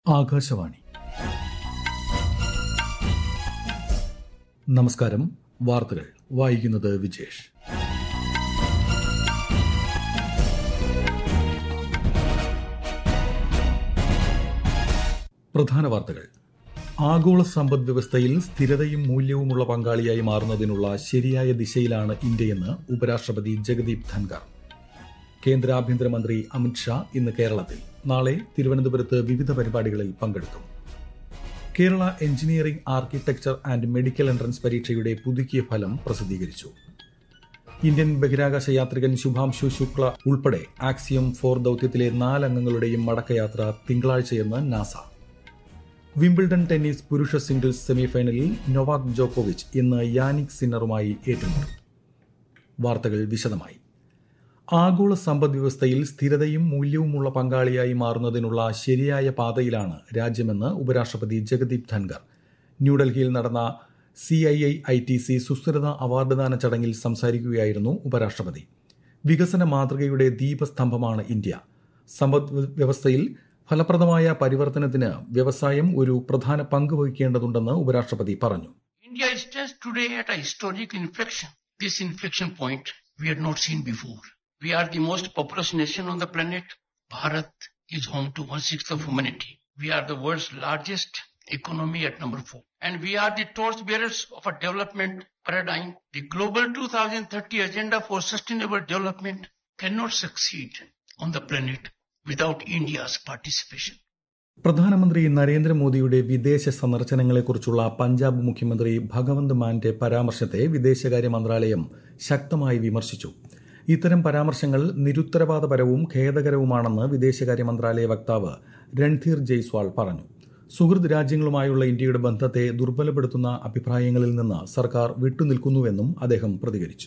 ആകാശവാണി നമസ്കാരം വാർത്തകൾ വായിക്കുന്നത് വിജേഷ് പ്രധാന വാർത്തകൾ ആഗോള സമ്പദ് വ്യവസ്ഥയിൽ സ്ഥിരതയും മൂല്യവുമുള്ള പങ്കാളിയായി മാറുന്നതിനുള്ള ശരിയായ ദിശയിലാണ് ഇന്ത്യയെന്ന് ഉപരാഷ്ട്രപതി ജഗദീപ് ധൻഖർ കേന്ദ്ര ആഭ്യന്തരമന്ത്രി അമിത്ഷാ ഇന്ന് കേരളത്തിൽ നാളെ തിരുവനന്തപുരത്ത് വിവിധ പരിപാടികളിൽ പങ്കെടുക്കും Kerala engineering architecture and medical entrance പരീക്ഷയുടെ പുതുക്കിയ ഫലം പ്രസിദ്ധീകരിച്ചു ഇന്ത്യൻ ബഹിരാകാശ യാത്രികൻ ശുഭാംശു ശുക്ല ഉൾപ്പെടെ ആക്സിയം ഫോർ ദൌത്യത്തിലെ നാലംഗങ്ങളുടെയും മടക്കയാത്ര തിങ്കളാഴ്ചയെന്ന് നാസ വിംബിൾഡൺ ടെന്നീസ് പുരുഷ സിംഗിൾസ് സെമിഫൈനലിൽ നൊവാക് ജോക്കോവിച്ച് ഇന്ന് യാനിക് സിന്നറുമായി ഏറ്റുമുട്ടും വാർത്തകൾ വിശദമായി ആഗോള സമ്പദ് വ്യവസ്ഥയിൽ സ്ഥിരതയും മൂല്യവുമുള്ള പങ്കാളിയായി മാറുന്നതിനുള്ള ശരിയായ പാതയിലാണ് രാജ്യമെന്ന് ഉപരാഷ്ട്രപതി ജഗദീപ് ധൻഖർ ന്യൂഡൽഹിയിൽ നടന്ന C I I I T C സുസ്ഥിരത അവാർഡ് ദാന ചടങ്ങിൽ സംസാരിക്കുകയായിരുന്നു ഉപരാഷ്ട്രപതി വികസന മാതൃകയുടെ ദീപസ്തംഭമാണ് ഇന്ത്യ സമ്പദ് വ്യവസ്ഥയിൽ ഫലപ്രദമായ പരിവർത്തനത്തിന് വ്യവസായം ഒരു പ്രധാന പങ്ക് വഹിക്കേണ്ടതുണ്ടെന്ന് ഉപരാഷ്ട്രപതി പറഞ്ഞു India is just today at a historic inflection. This inflection point we had not seen before. We are the most populous nation on the planet. Bharat is home to one-sixth of humanity. We are the world's largest economy at number four. And we are the torchbearers of a development paradigm. The global 2030 agenda for sustainable development cannot succeed on the planet without India's participation. പ്രധാനമന്ത്രി നരേന്ദ്രമോദിയുടെ വിദേശ സന്ദർശനങ്ങളെക്കുറിച്ചുള്ള പഞ്ചാബ് മുഖ്യമന്ത്രി ഭഗവന്ത് മാന്റെ പരാമർശത്തെ വിദേശകാര്യ മന്ത്രാലയം ശക്തമായി വിമർശിച്ചു ഇത്തരം പരാമർശങ്ങൾ നിരുത്തരവാദപരവും ഖേദകരവുമാണെന്ന് വിദേശകാര്യ മന്ത്രാലയ വക്താവ് രൺധീർ ജയ്സ്വാൾ പറഞ്ഞു സുഹൃത് രാജ്യങ്ങളുമായുള്ള ഇന്ത്യയുടെ ബന്ധത്തെ ദുർബലപ്പെടുത്തുന്ന അഭിപ്രായങ്ങളിൽ നിന്ന് സർക്കാർ വിട്ടുനിൽക്കുന്നുവെന്നും അദ്ദേഹം പ്രതികരിച്ചു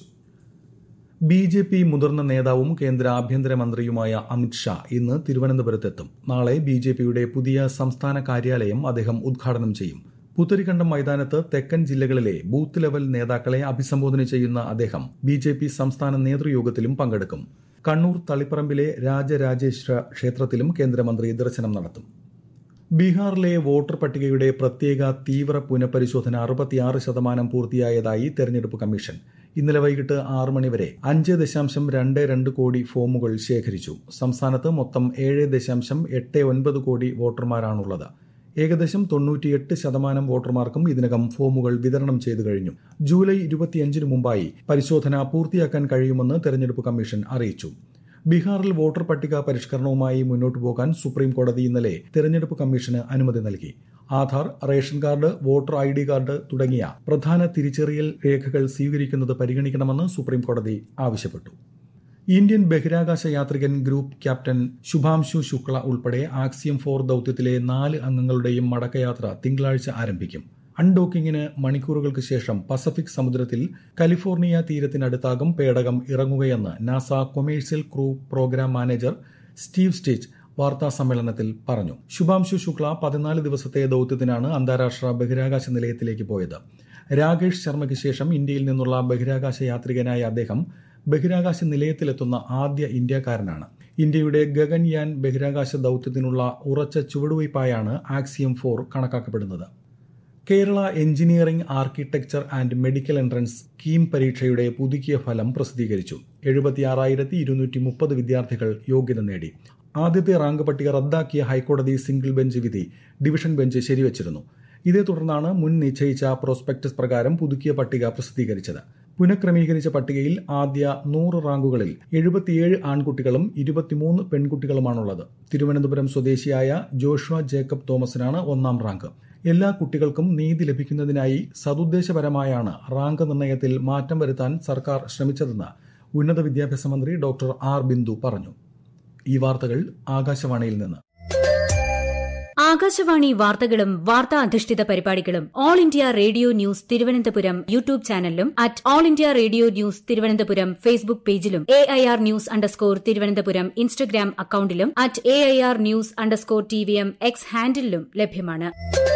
ബി ജെ പി മുതിർന്ന നേതാവും കേന്ദ്ര ആഭ്യന്തരമന്ത്രിയുമായ അമിത്ഷാ ഇന്ന് തിരുവനന്തപുരത്തെത്തും നാളെ ബി ജെ പിയുടെ പുതിയ സംസ്ഥാന കാര്യാലയം അദ്ദേഹം ഉദ്ഘാടനം ചെയ്യും പുത്തരിക്കണ്ടം മൈതാനത്ത് തെക്കൻ ജില്ലകളിലെ ബൂത്ത് ലെവൽ നേതാക്കളെ അഭിസംബോധന ചെയ്യുന്ന അദ്ദേഹം ബി ജെ പി സംസ്ഥാന നേതൃയോഗത്തിലും പങ്കെടുക്കും കണ്ണൂർ തളിപ്പറമ്പിലെ രാജരാജേശ്വര ക്ഷേത്രത്തിലും കേന്ദ്രമന്ത്രി ദർശനം നടത്തും ബീഹാറിലെ വോട്ടർ പട്ടികയുടെ പ്രത്യേക തീവ്ര പുനഃപരിശോധന അറുപത്തിയാറ് ശതമാനം പൂർത്തിയായതായി തെരഞ്ഞെടുപ്പ് കമ്മീഷൻ ഇന്നലെ വൈകിട്ട് ആറ് മണിവരെ അഞ്ച് ദശാംശം രണ്ട് രണ്ട് കോടി ഫോമുകൾ ശേഖരിച്ചു സംസ്ഥാനത്ത് മൊത്തം ഏഴ് ദശാംശം എട്ട് ഒൻപത് കോടി വോട്ടർമാരാണുള്ളത് ഏകദേശം തൊണ്ണൂറ്റിയെട്ട് ശതമാനം വോട്ടർമാർക്കും ഇതിനകം ഫോമുകൾ വിതരണം ചെയ്തു കഴിഞ്ഞു ജൂലൈ ഇരുപത്തിയഞ്ചിന് മുമ്പായി പരിശോധന പൂർത്തിയാക്കാൻ കഴിയുമെന്ന് തെരഞ്ഞെടുപ്പ് കമ്മീഷൻ അറിയിച്ചു ബീഹാറിൽ വോട്ടർ പട്ടിക പരിഷ്കരണവുമായി മുന്നോട്ടു പോകാൻ സുപ്രീം കോടതി ഇന്നലെ തെരഞ്ഞെടുപ്പ് കമ്മീഷന് അനുമതി നൽകി Aadhaar ration card voter I D card തുടങ്ങിയ പ്രധാന തിരിച്ചറിയൽ രേഖകൾ സ്വീകരിക്കുന്നത് പരിഗണിക്കണമെന്ന് സുപ്രീം കോടതി ആവശ്യപ്പെട്ടു ഇന്ത്യൻ ബഹിരാകാശ യാത്രികൻ ഗ്രൂപ്പ് ക്യാപ്റ്റൻ ശുഭാംശു ശുക്ല ഉൾപ്പെടെ ആക്സിയം ഫോർ ദൌത്യത്തിലെ നാല് അംഗങ്ങളുടെയും മടക്കയാത്ര തിങ്കളാഴ്ച ആരംഭിക്കും അൺഡോക്കിങ്ങിന് മണിക്കൂറുകൾക്ക് ശേഷം പസഫിക് സമുദ്രത്തിൽ കാലിഫോർണിയ തീരത്തിനടുത്താകും പേടകം ഇറങ്ങുകയെന്ന് NASA commercial crew program manager Steve Stich വാർത്താ സമ്മേളനത്തിൽ പറഞ്ഞു ശുഭാംശു ശുക്ല പതിനാല് ദിവസത്തെ ദൌത്യത്തിനാണ് അന്താരാഷ്ട്ര ബഹിരാകാശ നിലയത്തിലേക്ക് പോയത് രാകേഷ് ശർമ്മയ്ക്ക് ശേഷം ഇന്ത്യയിൽ നിന്നുള്ള ബഹിരാകാശ യാത്രികനായ അദ്ദേഹം ബഹിരാകാശ നിലയത്തിലെത്തുന്ന ആദ്യ ഇന്ത്യക്കാരനാണ് ഇന്ത്യയുടെ ഗഗൻയാൻ ബഹിരാകാശ ദൌത്യത്തിനുള്ള ഉറച്ച ചുവടുവയ്പായാണ് ആക്സിയം ഫോർ കണക്കാക്കപ്പെടുന്നത് Kerala engineering architecture and medical entrance KEAM പരീക്ഷയുടെ പുതുക്കിയ ഫലം പ്രസിദ്ധീകരിച്ചു എഴുപത്തിയാറായിരത്തി ഇരുന്നൂറ്റി മുപ്പത് വിദ്യാർത്ഥികൾ യോഗ്യത നേടി ആദ്യത്തെ റാങ്ക് പട്ടിക റദ്ദാക്കിയ ഹൈക്കോടതി സിംഗിൾ ബെഞ്ച് വിധി ഡിവിഷൻ ബെഞ്ച് ശരിവച്ചിരുന്നു ഇതേ തുടർന്നാണ് മുൻ നിശ്ചയിച്ച പ്രോസ്പെക്ടസ് പ്രകാരം പുതുക്കിയ പട്ടിക പ്രസിദ്ധീകരിച്ചത് പുനഃക്രമീകരിച്ച പട്ടികയിൽ ആദ്യ നൂറ് റാങ്കുകളിൽ എഴുപത്തിയേഴ് ആൺകുട്ടികളും ഇരുപത്തിമൂന്ന് പെൺകുട്ടികളുമാണുള്ളത് തിരുവനന്തപുരം സ്വദേശിയായ ജോഷുവ ജേക്കബ് തോമസിനാണ് ഒന്നാം റാങ്ക് എല്ലാ കുട്ടികൾക്കും നീതി ലഭിക്കുന്നതിനായി സതുദ്ദേശപരമായാണ് റാങ്ക് നിർണയത്തിൽ മാറ്റം വരുത്താൻ സർക്കാർ ശ്രമിച്ചതെന്ന് ഉന്നത വിദ്യാഭ്യാസ മന്ത്രി ഡോക്ടർ ആർ ബിന്ദു പറഞ്ഞു ഈ വാർത്തകൾ ആകാശവാണിയിൽ നിന്ന് ആകാശവാണി വാർത്തകളും വാർത്താ അധിഷ്ഠിത പരിപാടികളും all India radio news Thiruvananthapuram YouTube ചാനലിലും at all India radio news Thiruvananthapuram Facebook പേജിലും A I R news underscore Thiruvananthapuram Instagram അക്കൌണ്ടിലും at A I R news underscore T V M X ഹാൻഡിലും ലഭ്യമാണ്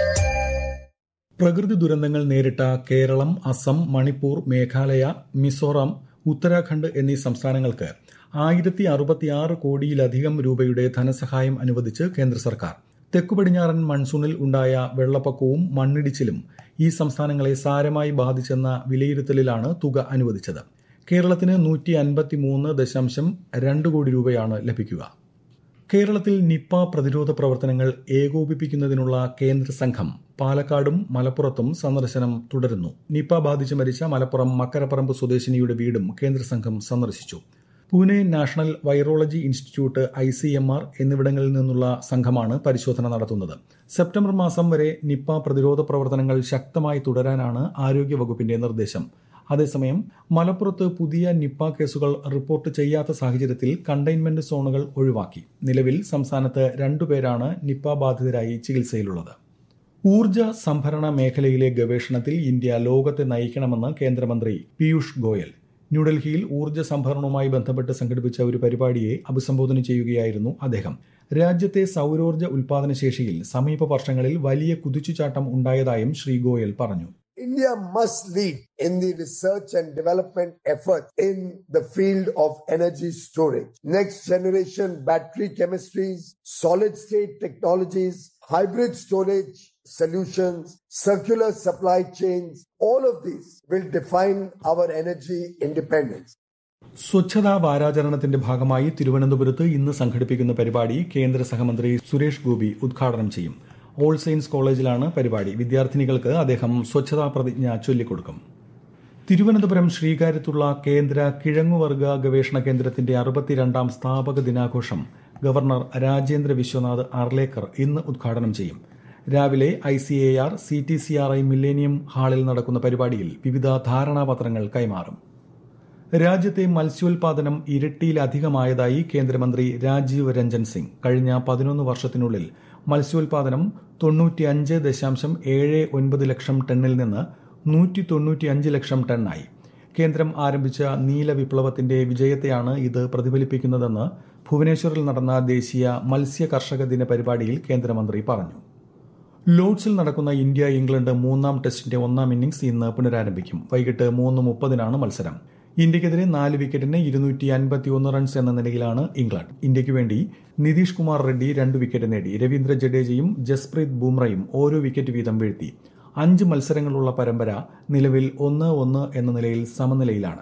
പ്രകൃതി ദുരന്തങ്ങൾ നേരിട്ട കേരളം അസം മണിപ്പൂർ മേഘാലയ മിസോറാം ഉത്തരാഖണ്ഡ് എന്നീ സംസ്ഥാനങ്ങൾക്ക് ആയിരത്തി അറുപത്തിയാറ് കോടിയിലധികം രൂപയുടെ ധനസഹായം അനുവദിച്ച് കേന്ദ്ര സർക്കാർ തെക്കു പടിഞ്ഞാറൻ മൺസൂണിൽ ഉണ്ടായ വെള്ളപ്പൊക്കവും മണ്ണിടിച്ചിലും ഈ സംസ്ഥാനങ്ങളെ സാരമായി ബാധിച്ചെന്ന വിലയിരുത്തലിലാണ് തുക അനുവദിച്ചത് കേരളത്തിന് നൂറ്റി അൻപത്തിമൂന്ന് ദശാംശം രണ്ട് കോടി രൂപയാണ് ലഭിക്കുക കേരളത്തിൽ നിപ്പ പ്രതിരോധ പ്രവർത്തനങ്ങൾ ഏകോപിപ്പിക്കുന്നതിനുള്ള കേന്ദ്ര സംഘം പാലക്കാടും മലപ്പുറത്തും സന്ദർശനം തുടരുന്നു നിപ്പ ബാധിച്ച് മരിച്ച മലപ്പുറം മക്കരപ്പറമ്പ് സ്വദേശിനിയുടെ വീടും കേന്ദ്ര സംഘം സന്ദർശിച്ചു Pune national virology institute I C M R എന്നിവിടങ്ങളിൽ നിന്നുള്ള സംഘമാണ് പരിശോധന നടത്തുന്നത് സെപ്റ്റംബർ മാസം വരെ നിപ്പ പ്രതിരോധ പ്രവർത്തനങ്ങൾ ശക്തമായി തുടരാനാണ് ആരോഗ്യവകുപ്പിന്റെ നിർദ്ദേശം അതേസമയം മലപ്പുറത്ത് പുതിയ നിപ്പ കേസുകൾ റിപ്പോർട്ട് ചെയ്യാത്ത സാഹചര്യത്തിൽ കണ്ടെയ്ൻമെന്റ് സോണുകൾ ഒഴിവാക്കി നിലവിൽ സംസ്ഥാനത്ത് രണ്ടുപേരാണ് നിപ്പ ബാധിതരായി ചികിത്സയിലുള്ളത് ഊർജ സംഭരണ മേഖലയിലെ ഗവേഷണത്തിൽ ഇന്ത്യ ലോകത്തെ നയിക്കണമെന്ന് കേന്ദ്രമന്ത്രി പീയൂഷ് ഗോയൽ ന്യൂഡൽഹിയിൽ ഊർജ്ജ സംഭരണവുമായി ബന്ധപ്പെട്ട് സംഘടിപ്പിച്ച ഒരു പരിപാടിയെ അഭിസംബോധന ചെയ്യുകയായിരുന്നു അദ്ദേഹം രാജ്യത്തെ സൌരോർജ്ജ ഉൽപാദന ശേഷിയിൽ സമീപ വർഷങ്ങളിൽ വലിയ കുതിച്ചുചാട്ടം ഉണ്ടായതായും ശ്രീ ഗോയൽ പറഞ്ഞു India must lead in the research and development effort in the field of energy storage. Next generation battery chemistries, solid state technologies, hybrid storage solutions, circular supply chains, all of these will define our energy independence. സ്വച്ഛതാ വാരാചരണത്തിന്റെ ഭാഗമായി തിരുവനന്തപുരത്ത് ഇന്ന് സംഘടിപ്പിക്കുന്ന പരിപാടി കേന്ദ്ര സഹമന്ത്രി സുരേഷ് ഗോപി ഉദ്ഘാടനം ചെയ്യും all science കോളേജിലാണ് പരിപാടി വിദ്യാർത്ഥിനികൾക്ക് അദ്ദേഹം സ്വച്ഛതാ പ്രതിജ്ഞ ചൊല്ലിക്കൊടുക്കും തിരുവനന്തപുരം ശ്രീകാര്യത്തുള്ള കേന്ദ്ര കിഴങ്ങുവർഗ ഗവേഷണ കേന്ദ്രത്തിന്റെ അറുപത്തിരണ്ടാം സ്ഥാപക ദിനാഘോഷം ഗവർണർ രാജേന്ദ്ര വിശ്വനാഥ് അർലേക്കർ ഇന്ന് ഉദ്ഘാടനം ചെയ്യും രാവിലെ I C A R C T C R I millennium ഹാളിൽ നടക്കുന്ന പരിപാടിയിൽ വിവിധ ധാരണാപത്രങ്ങൾ കൈമാറും രാജ്യത്തെ മത്സ്യോൽപാദനം ഇരട്ടിയിലധികമായതായി കേന്ദ്രമന്ത്രി രാജീവ് രഞ്ജൻ സിംഗ് കഴിഞ്ഞ പതിനൊന്ന് വർഷത്തിനുള്ളിൽ മത്സ്യോൽപാദനം തൊണ്ണൂറ്റിയഞ്ച് ദശാംശം ഏഴ് ഒൻപത് ലക്ഷം ടണ്ണിൽ നിന്ന് നൂറ്റി തൊണ്ണൂറ്റിയഞ്ച് ലക്ഷം ടണ്ണായി കേന്ദ്രം ആരംഭിച്ച നീല വിപ്ലവത്തിന്റെ വിജയത്തെയാണ് ഇത് പ്രതിഫലിപ്പിക്കുന്നതെന്ന് ഭുവനേശ്വറിൽ നടന്ന ദേശീയ മത്സ്യ കർഷക ദിന പരിപാടിയിൽ കേന്ദ്രമന്ത്രി പറഞ്ഞു ലോഡ്സിൽ നടക്കുന്ന ഇന്ത്യ ഇംഗ്ലണ്ട് മൂന്നാം ടെസ്റ്റിന്റെ ഒന്നാം ഇന്നിംഗ്സ് ഇന്ന് പുനരാരംഭിക്കും വൈകിട്ട് മൂന്ന് മുപ്പതിനാണ് മത്സരം ഇന്ത്യക്കെതിരെ നാല് വിക്കറ്റിന് ഇരുന്നൂറ്റി അൻപത്തിയൊന്ന് റൺസ് എന്ന നിലയിലാണ് ഇംഗ്ലണ്ട് ഇന്ത്യയ്ക്ക് വേണ്ടി നിതീഷ് കുമാർ റെഡ്ഡി രണ്ട് വിക്കറ്റ് നേടി രവീന്ദ്ര ജഡേജയും ജസ്പ്രീത് ബുംറയും ഓരോ വിക്കറ്റ് വീതം വീഴ്ത്തി അഞ്ച് മത്സരങ്ങളുള്ള പരമ്പര നിലവിൽ ഒന്ന് ഒന്ന് എന്ന നിലയിൽ സമനിലയിലാണ്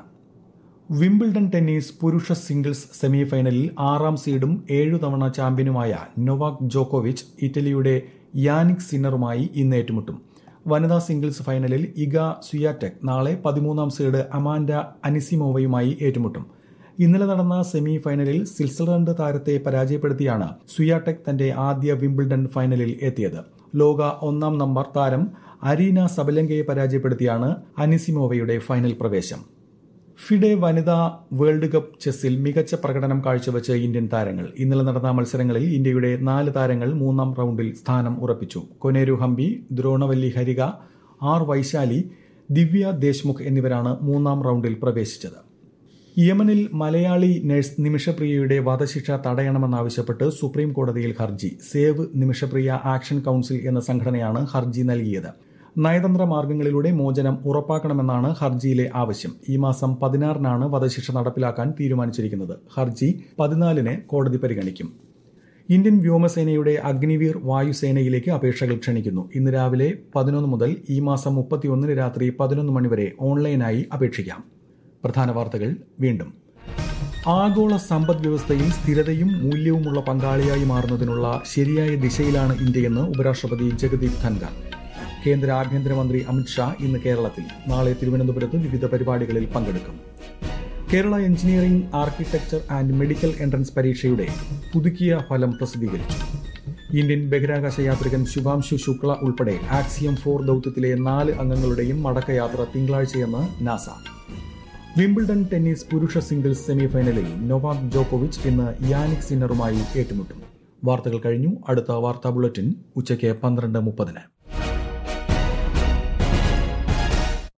വിംബിൾഡൺ ടെന്നീസ് പുരുഷ സിംഗിൾസ് സെമിഫൈനലിൽ ആറാം സീഡും ഏഴു തവണ ചാമ്പ്യനുമായ നൊവാക് ജോക്കോവിച്ച് ഇറ്റലിയുടെ യാനിക് സിന്നറുമായി ഇന്ന് ഏറ്റുമുട്ടും വനിതാ സിംഗിൾസ് ഫൈനലിൽ ഇഗ സുയാടെക് നാളെ പതിമൂന്നാം സീഡ് അമാൻഡ അനിസിമോവയുമായി ഏറ്റുമുട്ടും ഇന്നലെ നടന്ന സെമി ഫൈനലിൽ സ്വിറ്റ്സർലൻഡ് താരത്തെ പരാജയപ്പെടുത്തിയാണ് സുയാടെക് തന്റെ ആദ്യ വിംബിൾഡൺ ഫൈനലിൽ എത്തിയത് ലോക ഒന്നാം നമ്പർ താരം അരീന സബലങ്കയെ പരാജയപ്പെടുത്തിയാണ് അനിസിമോവയുടെ ഫൈനൽ പ്രവേശം ഫിഡെ വനിതാ വേൾഡ് കപ്പ് ചെസ്സിൽ മികച്ച പ്രകടനം കാഴ്ചവെച്ച് ഇന്ത്യൻ താരങ്ങൾ ഇന്നലെ നടന്ന മത്സരങ്ങളിൽ ഇന്ത്യയുടെ നാല് താരങ്ങൾ മൂന്നാം റൌണ്ടിൽ സ്ഥാനം ഉറപ്പിച്ചു കൊനേരു ഹംപി ദ്രോണവല്ലി ഹരിക ആർ വൈശാലി ദിവ്യ ദേശ്മുഖ് എന്നിവരാണ് മൂന്നാം റൌണ്ടിൽ പ്രവേശിച്ചത് യമനിൽ മലയാളി നഴ്സ് നിമിഷപ്രിയയുടെ വധശിക്ഷ തടയണമെന്നാവശ്യപ്പെട്ട് സുപ്രീം കോടതിയിൽ ഹർജി സേവ് നിമിഷപ്രിയ ആക്ഷൻ കൌൺസിൽ എന്ന സംഘടനയാണ് ഹർജി നൽകിയത് നയതന്ത്ര മാർഗങ്ങളിലൂടെ മോചനം ഉറപ്പാക്കണമെന്നാണ് ഹർജിയിലെ ആവശ്യം ഈ മാസം പതിനാറിനാണ് വധശിക്ഷ നടപ്പിലാക്കാൻ തീരുമാനിച്ചിരിക്കുന്നത് ഹർജി പതിനാലിന് കോടതി പരിഗണിക്കും ഇന്ത്യൻ വ്യോമസേനയുടെ അഗ്നിവീർ വായുസേനയിലേക്ക് അപേക്ഷകൾ ക്ഷണിക്കുന്നു ഇന്ന് രാവിലെ പതിനൊന്ന് മുതൽ ഈ മാസം മുപ്പത്തിയൊന്നിന് രാത്രി പതിനൊന്ന് മണിവരെ ഓൺലൈനായി അപേക്ഷിക്കാം പ്രധാന വാർത്തകൾ വീണ്ടും ആഗോള സമ്പദ് വ്യവസ്ഥയിൽ സ്ഥിരതയും മൂല്യവുമുള്ള പങ്കാളിയായി മാറുന്നതിനുള്ള ശരിയായ ദിശയിലാണ് ഇന്ത്യയെന്ന് ഉപരാഷ്ട്രപതി ജഗദീപ് ധൻഖർ കേന്ദ്ര ആഭ്യന്തരമന്ത്രി അമിത്ഷാ ഇന്ന് കേരളത്തിൽ നാളെ തിരുവനന്തപുരത്ത് വിവിധ പരിപാടികളിൽ പങ്കെടുക്കും Kerala engineering architecture and medical entrance പരീക്ഷയുടെ പുതുക്കിയ ഫലം പ്രസിദ്ധീകരിച്ചു ഇന്ത്യൻ ബഹിരാകാശ യാത്രികൻ ശുഭാംശു ശുക്ല ഉൾപ്പെടെ ആക്സിയം ഫോർ ദൌത്യത്തിലെ നാല് അംഗങ്ങളുടെയും മടക്കയാത്ര തിങ്കളാഴ്ചയെന്ന് നാസ വിംബിൾഡൺ ടെന്നീസ് പുരുഷ സിംഗിൾസ് സെമിഫൈനലിൽ നൊവാക് ജോക്കോവിച്ച് ഇന്ന് യാനിക് സിന്നറുമായി ഏറ്റുമുട്ടും വാർത്തകൾ കഴിഞ്ഞു അടുത്ത വാർത്താ ബുള്ളറ്റിൻ ഉച്ചയ്ക്ക് പന്ത്രണ്ട് മുപ്പതിന്